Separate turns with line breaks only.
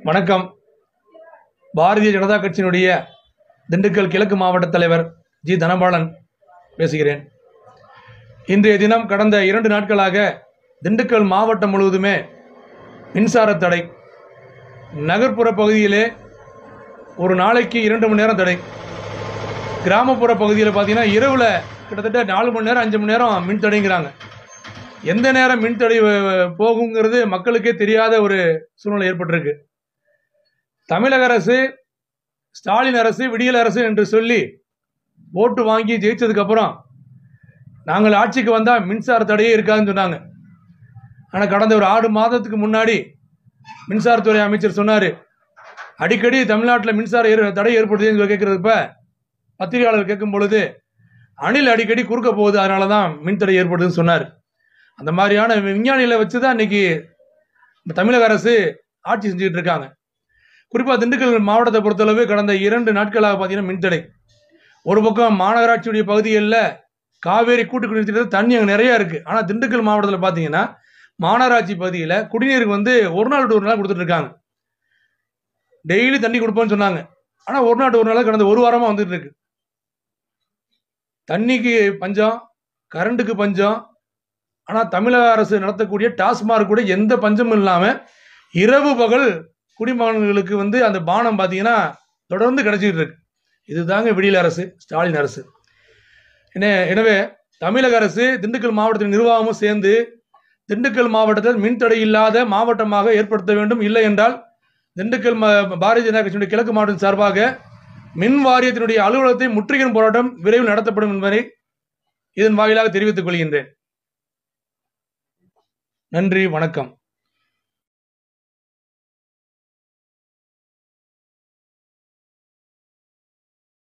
வணக்கம் பாரதிய ஜனதா கட்சியினுடைய திண்டுக்கல் கிழக்கு மாவட்ட தலைவர் ஜி தனபாலன் பேசுகிறேன் இன்றைய தினம் கடந்த இரண்டு நாட்களாக திண்டுக்கல் மாவட்டம் முழுவதுமே மின்சார தடை நகர்ப்புற பகுதியிலே ஒரு நாளைக்கு இரண்டு மணி நேரம் தடை கிராமப்புற பகுதியில் பார்த்தீங்கன்னா இரவில் கிட்டத்தட்ட நாலு மணி நேரம் அஞ்சு மணி நேரம் மின் தடைங்கிறாங்க எந்த நேரம் மின் தடை அஹ், போகுங்கிறது மக்களுக்கே தெரியாத ஒரு சூழ்நிலை ஏற்பட்டிருக்கு தமிழக அரசு ஸ்டாலின் அரசு விடியல் அரசு என்று சொல்லி ஓட்டு வாங்கி ஜெயிச்சதுக்கு அப்புறம் நாங்கள் ஆட்சிக்கு வந்தால் மின்சார தடையே இருக்காதுன்னு சொன்னாங்க ஆனால் கடந்த ஒரு ஆறு மாதத்துக்கு முன்னாடி மின்சாரத்துறை அமைச்சர் சொன்னார் அடிக்கடி தமிழ்நாட்டில் மின்சார ஏறு- தடை ஏற்படுதுன்னு சொல்லி கேட்குறப்ப பத்திரிகையாளர் கேட்கும் பொழுது அணில் அடிக்கடி குறுக்க போகுது அதனால தான் மின்தடை ஏற்படுதுன்னு சொன்னார் அந்த மாதிரியான விஞ்ஞானிகளை வச்சு தான் இன்னைக்கு இந்த தமிழக அரசு ஆட்சி செஞ்சுட்டு இருக்காங்க குறிப்பாக திண்டுக்கல் மாவட்டத்தை பொறுத்தளவு கடந்த இரண்டு நாட்களாக பார்த்தீங்கன்னா மின்தடை ஒரு பக்கம் மாநகராட்சியுடைய பகுதிகளில் காவேரி கூட்டு குடிநீர் திட்டத்தில் தண்ணி அங்கே நிறைய இருக்கு ஆனால் திண்டுக்கல் மாவட்டத்தில் பார்த்தீங்கன்னா மாநகராட்சி பகுதியில் குடிநீருக்கு வந்து ஒரு நாள் விட்டு ஒரு நாள் கொடுத்துட்டு இருக்காங்க டெய்லி தண்ணி கொடுப்போம்னு சொன்னாங்க ஆனால் ஒரு நாள் ஒரு நாள் கடந்த ஒரு வாரமாக வந்துட்டு இருக்கு தண்ணிக்கு பஞ்சம் கரண்ட்டுக்கு பஞ்சம் ஆனால் தமிழக அரசு நடத்தக்கூடிய டாஸ்மாக் கூட எந்த பஞ்சமும் இல்லாமல் இரவு பகல் குடிமகன்களுக்கு வந்து அந்த பானம் பார்த்தீங்கன்னா தொடர்ந்து கிடைச்சிட்டு இருக்கு இதுதாங்க விடியல் அரசு ஸ்டாலின் அரசு என்ன- எனவே தமிழக அரசு திண்டுக்கல் மாவட்டத்தின் நிர்வாகமும் சேர்ந்து திண்டுக்கல் மாவட்டத்தில் மின்தடை இல்லாத மாவட்டமாக ஏற்படுத்த வேண்டும் இல்லை என்றால் திண்டுக்கல் ம- பாரதிய ஜனதா கட்சியினுடைய கிழக்கு மாவட்டம் சார்பாக மின் வாரியத்தினுடைய அலுவலகத்தை முற்றுகையின் போராட்டம் விரைவில் நடத்தப்படும் என்பதை இதன் வாயிலாக தெரிவித்துக் கொள்கின்றேன் நன்றி வணக்கம்